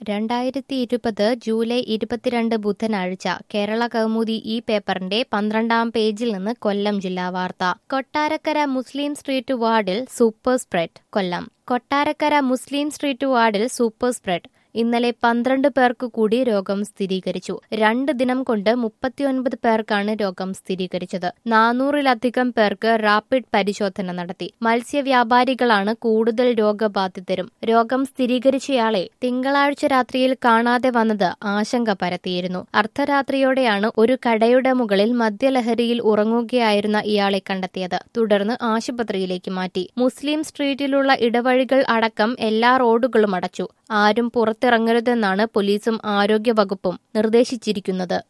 രണ്ടായിരത്തി ഇരുപത് ജൂലൈ ഇരുപത്തിരണ്ട് ബുധനാഴ്ച കേരള കൗമുദി ഈ പേപ്പറിന്റെ പന്ത്രണ്ടാം പേജിൽ നിന്ന് കൊല്ലം ജില്ലാ വാർത്ത കൊട്ടാരക്കര മുസ്ലിം സ്ട്രീറ്റ് വാർഡിൽ super spread Kollam Kottarakkara Muslim street വാർഡിൽ സൂപ്പർ സ്പ്രെഡ് ഇന്നലെ പന്ത്രണ്ട് പേർക്ക് കൂടി രോഗം സ്ഥിരീകരിച്ചു രണ്ട് ദിനം കൊണ്ട് മുപ്പത്തിയൊൻപത് പേർക്കാണ് രോഗം സ്ഥിരീകരിച്ചത് നാനൂറിലധികം പേർക്ക് റാപ്പിഡ് പരിശോധന നടത്തി മത്സ്യവ്യാപാരികളാണ് കൂടുതൽ രോഗബാധിതരും രോഗം സ്ഥിരീകരിച്ചയാളെ തിങ്കളാഴ്ച രാത്രിയിൽ കാണാതെ വന്നത് ആശങ്ക പരത്തിയിരുന്നു അർദ്ധരാത്രിയോടെയാണ് ഒരു കടയുടെ മുകളിൽ മദ്യലഹരിയിൽ ഉറങ്ങുകയായിരുന്ന ഇയാളെ കണ്ടെത്തിയത് തുടർന്ന് ആശുപത്രിയിലേക്ക് മാറ്റി മുസ്ലിം സ്ട്രീറ്റിലുള്ള ഇടവഴികൾ അടക്കം എല്ലാ റോഡുകളും അടച്ചു ആരും പുറത്തിറങ്ങരുതെന്നാണ് പോലീസും ആരോഗ്യവകുപ്പും നിർദ്ദേശിച്ചിരിക്കുന്നത്